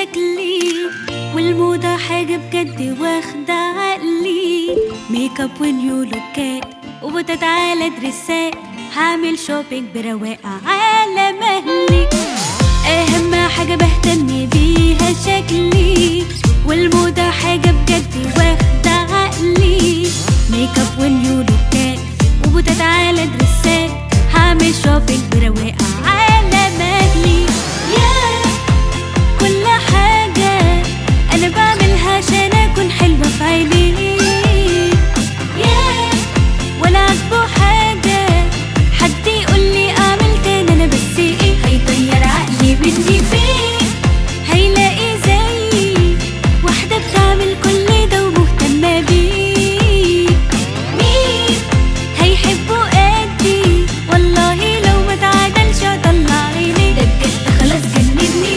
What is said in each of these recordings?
شكلي والموضة حاجة بجد واخدة عقلي ميك اب ونيو لوكات وبتتعالى دريسات هعمل شوبينج برواقة على مهلي أهم حاجة بهتم بيها شكلي والموضة حاجة بجد واخدة عقلي ميك اب ونيو لوكات وبتتعالى دريسات هعمل شوبينج برواقة على مهلي ياه كل حاجة أنا بعملها عشان أكون حلوة في عينيه ياه ولا عاجبه حاجة حد يقول لي أعمل تاني أنا بس إيه هيطير عقلي مني فين هيلاقي زيي واحدة بتعمل كل ده ومهتمة بيه مين هيحبه قدي والله لو ما تعادلش هطلع عيني ده بجد خلاص جنني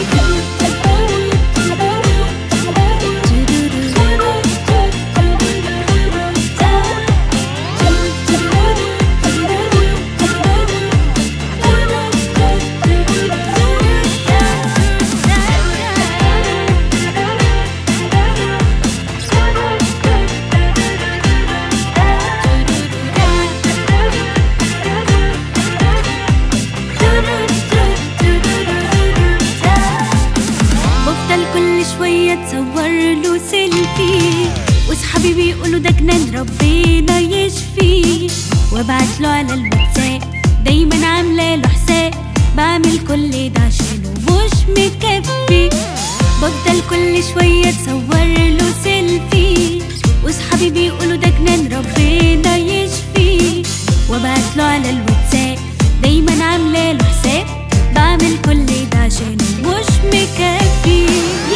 بفضل كل شوية تصور له سيلفي وصحابي بيقولوا ده جنان ربنا يشفيه وابعت له على الواتساب دايما عاملة له حساب بعمل كل ده عشانه مش مكفي بفضل كل شوية تصور له سيلفي وصحابي بيقولوا ده جنان ربنا يشفيه وابعت له على الواتساب دايما عاملة له حساب بعمل كل ده عشانه مش مكفي